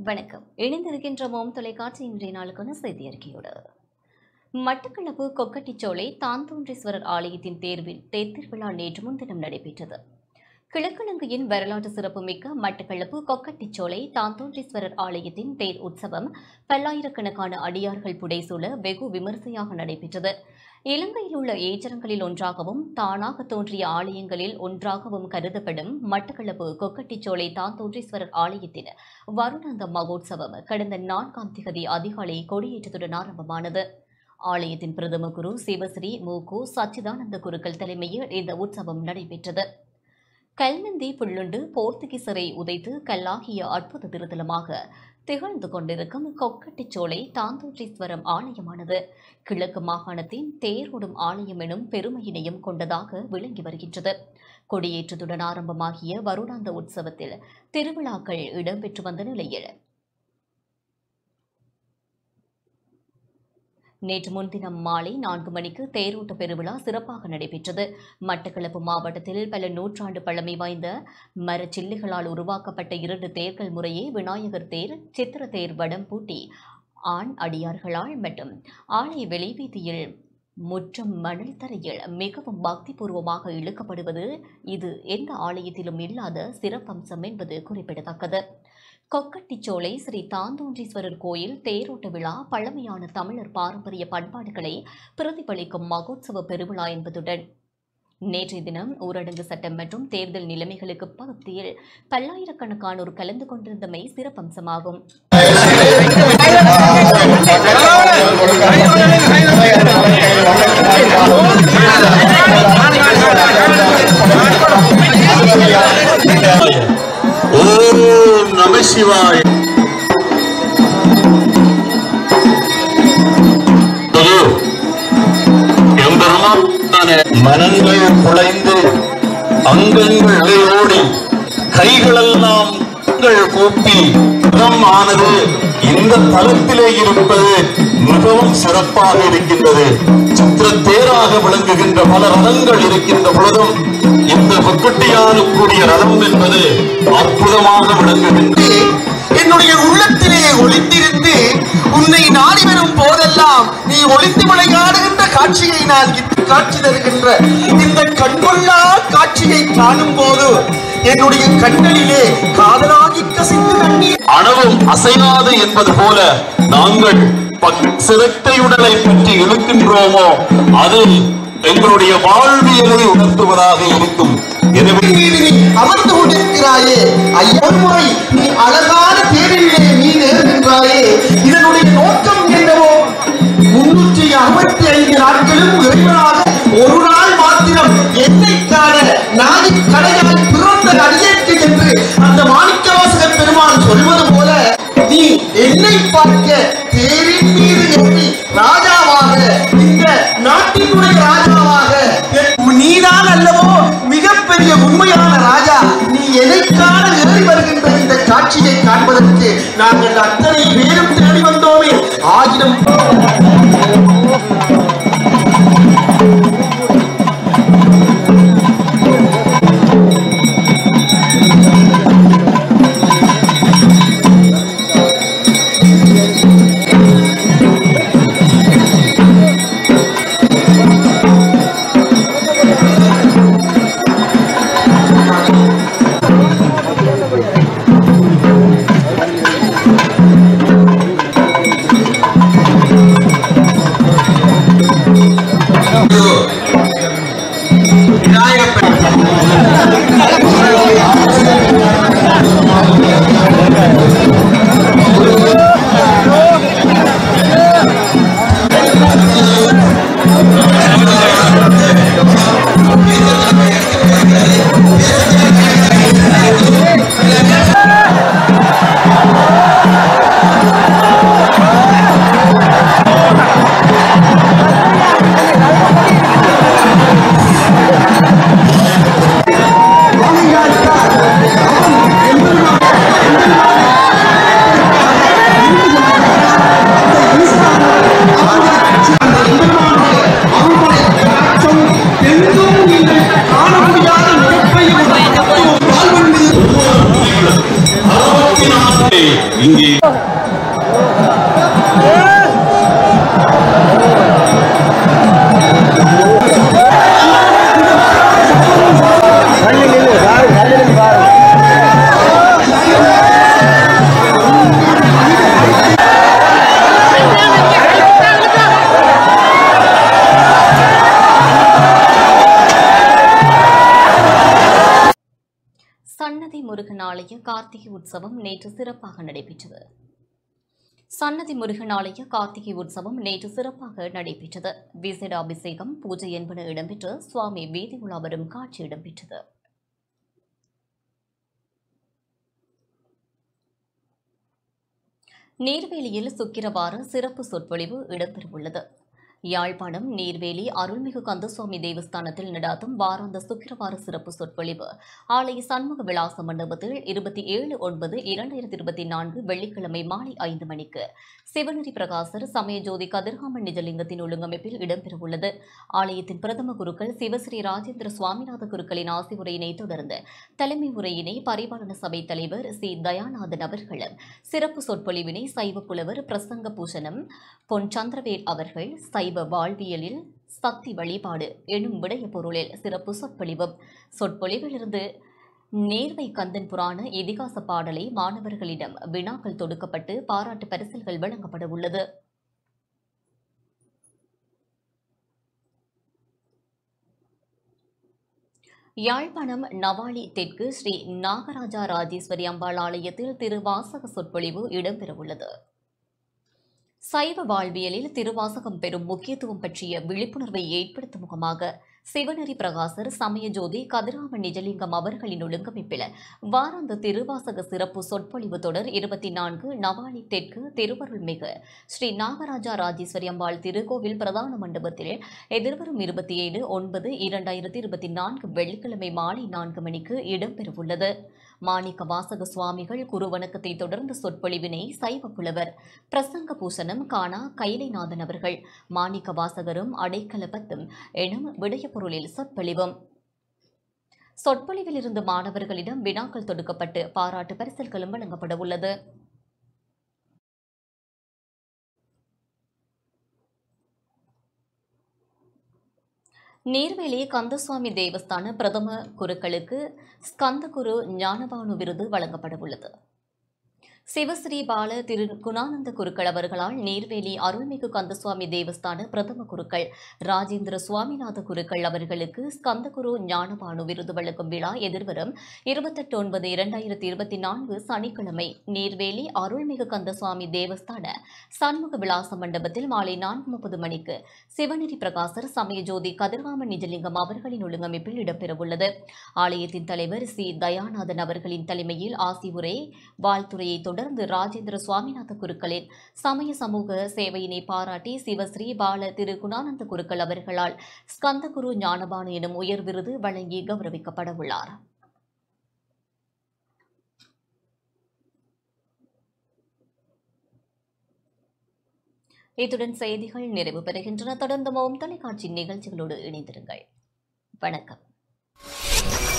வணக்கம் இணைந்திருக்கின்ற மோம் தொலைக்காட்சி இன்றைய நாளுக்கான செய்தி அறிக்கையோடு மட்டக்களப்பு கொக்கட்டிச்சோலை தாந்தோன்றீஸ்வரர் ஆலயத்தின் தேர்வில் தேர்திருவிழா நேற்று முன்தினம் நடைபெற்றது கிழக்கிழங்கையின் வரலாற்று சிறப்புமிக்க மட்டக்களப்பு கொக்கட்டிச்சோலை தாந்தோன்றீஸ்வரர் ஆலயத்தின் தேர் உற்சவம் பல்லாயிரக்கணக்கான அடியார்கள் புடைசூழ வெகு விமரிசையாக நடைபெற்றது இலங்கையில் உள்ள ஏச்சரங்களில் ஒன்றாகவும் தானாக தோன்றிய ஆலயங்களில் ஒன்றாகவும் கருதப்படும் மட்டக்களப்பு கொக்கட்டிச்சோலை தாந்தோன்றீஸ்வரர் ஆலயத்தின் வருடாந்த மகோத்சவம் கடந்த நான்காம் திகதி அதிகாலை கொடியேற்றத்துடன் ஆரம்பமானது ஆலயத்தின் பிரதம குரு சிவஸ்ரீ மூகு சச்சிதானந்த குருக்கள் தலைமையில் இந்த உற்சவம் நடைபெற்றது கல்நந்தி புல்லுண்டு போர்த்துகீசரை உதைத்து கல்லாகிய அற்புத திருத்தலமாக திகழ்ந்து கொண்டிருக்கும் கொக்கட்டிச்சோலை தாந்தோற்றீஸ்வரம் ஆலயமானது கிழக்கு மாகாணத்தின் தேரோடும் ஆலயம் எனும் பெருமையினையும் கொண்டதாக விளங்கி வருகின்றது கொடியேற்றத்துடன் ஆரம்பமாகிய வருடாந்த உற்சவத்தில் திருவிழாக்கள் இடம்பெற்று வந்த நிலையில் நேற்று முன்தினம் மாலை நான்கு மணிக்கு தேரோட்ட பெருவிழா சிறப்பாக நடைபெற்றது மட்டக்களப்பு மாவட்டத்தில் பல நூற்றாண்டு பழமை வாய்ந்த மரச்சில்லுகளால் உருவாக்கப்பட்ட இரண்டு தேர்கள் முறையே விநாயகர் தேர் சித்திர தேர் வடம் பூட்டி ஆண் அடியார்களால் மற்றும் ஆலய வெளிவீதியில் முற்றம் மணல் தரையில் மிகவும் பக்திபூர்வமாக இழுக்கப்படுவது இது எந்த ஆலயத்திலும் இல்லாத சிறப்பம்சம் என்பது குறிப்பிடத்தக்கது கொக்கட்டிச்சோலை ஸ்ரீ தாந்தோன்றீஸ்வரர் கோயில் தேரோட்ட விழா பழமையான தமிழர் பாரம்பரிய பண்பாடுகளை பிரதிபலிக்கும் மகோத்சவ பெருவிழா என்பதுடன் நேற்றைய தினம் ஊரடங்கு சட்டம் மற்றும் தேர்தல் நிலைமைகளுக்கு பகுதியில் பல்லாயிரக்கணக்கானோர் கலந்து கொண்டிருந்தமை சிறப்பம்சமாகும் ஓம் நம சிவாய மனங்கள் குலைந்து அங்கங்கள் இழையோடி கைகளெல்லாம் கண்கள் கூப்பி மதம் ஆனது இந்த தளத்திலே இருப்பது மிகவும் சிறப்பாக இருக்கின்றது சித்திர தேராக விளங்குகின்ற பல ரதங்கள் இருக்கின்ற பொழுதும் இந்த புக்குட்டியானுக்குரிய ரதம் என்பது அற்புதமாக விளங்குகின்றது என்னுடைய உள்ளத்திலே ஒளிந்திருந்து உன்னை நாடி வரும் போதெல்லாம் நீ ஒளிந்து விளையாடுகின்ற காட்சியை நான் இன்று காட்சி தருகின்ற இந்த கண்கொள்ளா காட்சியை காணும் போது என்னுடைய கண்களிலே காதலாகி கசிந்து கண்ணீர் அணவும் அசையாது என்பது போல நாங்கள் பக்- சிரட்டை உடலை பற்றி இழுக்கின்றோமோ அது எங்களுடைய வாழ்வியலை உணர்த்துவதாக இருக்கும் எனவே மீது நீ அமர்ந்து கொண்டிருக்கிறாயே ஐயன் முறை நீ அழகான தேரிலே நீ நேர்கின்றாயே இதனுடைய நோக்கம் என்னவோ முன்னூற்றி அறுபத்தி ஐந்து நாட்களும் இறைவனாக ஒரு நாள் மாத்திரம் என்னை காண நாடி கடையாய் பிறந்த அடியேற்கு என்று அந்த மாணிக்கவாசக பெருமான் சொல்வது போல நீ என்னை பார்க்க தேரின் மீது ஏறி ராஜாவாக இந்த நாட்டினுடைய ராஜாவாக நீதான் அல்லவோ மிகப்பெரிய உண்மையான ராஜா நீ எதைக்கான ஏறி வருகின்ற இந்த காட்சியை காண்பதற்கு நாங்கள் அத்தனை பேரும் தேடி வந்தோமே ஆயிரம் சன்னதி முருகன் ஆலய கார்த்திகை உற்சவம் நேற்று சிறப்பாக நடைபெற்றது சன்னதி முருகன் ஆலய கார்த்திகை உற்சவம் நேற்று சிறப்பாக நடைபெற்றது விசேட அபிஷேகம் பூஜை என்பன இடம்பெற்று சுவாமி வீதி உலா வரும் காட்சி இடம்பெற்றது நீர்வேலியில் சுக்கிரவார சிறப்பு சொற்பொழிவு இடம்பெறவுள்ளது யாழ்ப்பாணம் நீர்வேலி அருள்மிகு கந்தசுவாமி தேவஸ்தானத்தில் நடாத்தும் வாராந்த சுக்கிரவார சிறப்பு சொற்பொழிவு ஆலய சண்முக விலாச மண்டபத்தில் இருபத்தி ஏழு ஒன்பது இரண்டாயிரத்தி இருபத்தி நான்கு வெள்ளிக்கிழமை மாலை ஐந்து மணிக்கு சிவநெறி பிரகாசர் சமயஜோதி கதிர்காமன் நிஜலிங்கத்தின் ஒழுங்கமைப்பில் இடம்பெறவுள்ளது ஆலயத்தின் பிரதம குருக்கள் சிவஸ்ரீ ராஜேந்திர சுவாமிநாத குருக்களின் ஆசி உரையினை தொடர்ந்து தலைமை உரையினை பரிபாலன சபை தலைவர் சி தயாநாதன் அவர்களும் சிறப்பு சொற்பொழிவினை சைவ புலவர் பிரசங்க பூஷணம் பொன் சந்திரவேல் அவர்கள் சைவ வாழ்வியலில் சக்தி வழிபாடு எனும் விடய பொருளில் சிறப்பு சொற்பொழிவும் சொற்பொழிவிலிருந்து நேர்வை கந்தன் புராண இதிகாச பாடலை மாணவர்களிடம் வினாக்கள் தொடுக்கப்பட்டு பாராட்டு பரிசில்கள் வழங்கப்பட உள்ளது யாழ்ப்பாணம் நவாலி தெற்கு ஸ்ரீ நாகராஜா ராஜேஸ்வரி அம்பாள் ஆலயத்தில் திருவாசக சொற்பொழிவு இடம்பெறவுள்ளது சைவ வாழ்வியலில் திருவாசகம் பெறும் முக்கியத்துவம் பற்றிய விழிப்புணர்வை ஏற்படுத்தும் முகமாக சிவநெறி பிரகாசர் சமயஜோதி கதிராமன் நிஜலிங்கம் அவர்களின் ஒழுங்கமைப்பில் வாராந்த திருவாசக சிறப்பு சொற்பொழிவு தொடர் இருபத்தி நான்கு நவாலி தெற்கு திருவருள்மிகு ஸ்ரீ நாகராஜா ராஜேஸ்வரி அம்பாள் திருக்கோவில் பிரதான மண்டபத்தில் எதிர்வரும் இருபத்தி ஏழு ஒன்பது இரண்டாயிரத்தி இருபத்தி நான்கு வெள்ளிக்கிழமை மாலை நான்கு மணிக்கு இடம்பெறவுள்ளது மாணிக்க வாசக சுவாமிகள் குருவணக்கத்தை தொடர்ந்த சொற்பொழிவினை சைவ புலவர் பிரசங்க பூசணம் காணா கைலைநாதன் அவர்கள் மாணிக்க வாசகரும் அடைக்கலபத்தும் எனும் விடயப்பொருளில் சொற்பொழிவும் சொற்பொழிவில் இருந்து மாணவர்களிடம் வினாக்கள் தொடுக்கப்பட்டு பாராட்டு பரிசல்களும் வழங்கப்பட உள்ளது நீர்வேலி கந்தசுவாமி தேவஸ்தான பிரதம குருக்களுக்கு ஸ்கந்தகுரு ஞானபானு விருது வழங்கப்பட உள்ளது சிவஸ்ரீ பால திரு குணானந்த குருக்கள் அவர்களால் நீர்வேலி அருள்மிகு கந்தசுவாமி தேவஸ்தான பிரதம குருக்கள் ராஜேந்திர சுவாமிநாத குருக்கள் அவர்களுக்கு ஸ்கந்தகுரு ஞானபானு விருது வழங்கும் விழா எதிர்வரும் இருபத்தெட்டு ஒன்பது இரண்டாயிரத்தி இருபத்தி நான்கு சனிக்கிழமை நீர்வேலி அருள்மிகு கந்தசுவாமி தேவஸ்தான சண்முக விலாச மண்டபத்தில் மாலை நான்கு முப்பது மணிக்கு சிவநெறி பிரகாசர் சமயஜோதி கதிர்காமன் நிஜலிங்கம் அவர்களின் ஒழுங்கமைப்பில் இடம்பெறவுள்ளது ஆலயத்தின் தலைவர் சி தயாநாதன் அவர்களின் தலைமையில் ஆசி உரை வாழ்த்துறையை தொடர்ந்து ராஜேந்திர சுவாமிநாத குருக்களின் சமய சமூக சேவையினை பாராட்டி சிவஸ்ரீ பால திரு குணானந்த குருக்கள் அவர்களால் ஸ்கந்தகுரு ஞானபானு எனும் உயர் விருது வழங்கி கௌரவிக்கப்பட உள்ளார் இத்துடன் செய்திகள் நிறைவு பெறுகின்றன தொடர்ந்து மோம் தொலைக்காட்சி நிகழ்ச்சிகளோடு இணைந்திருங்கள் வணக்கம்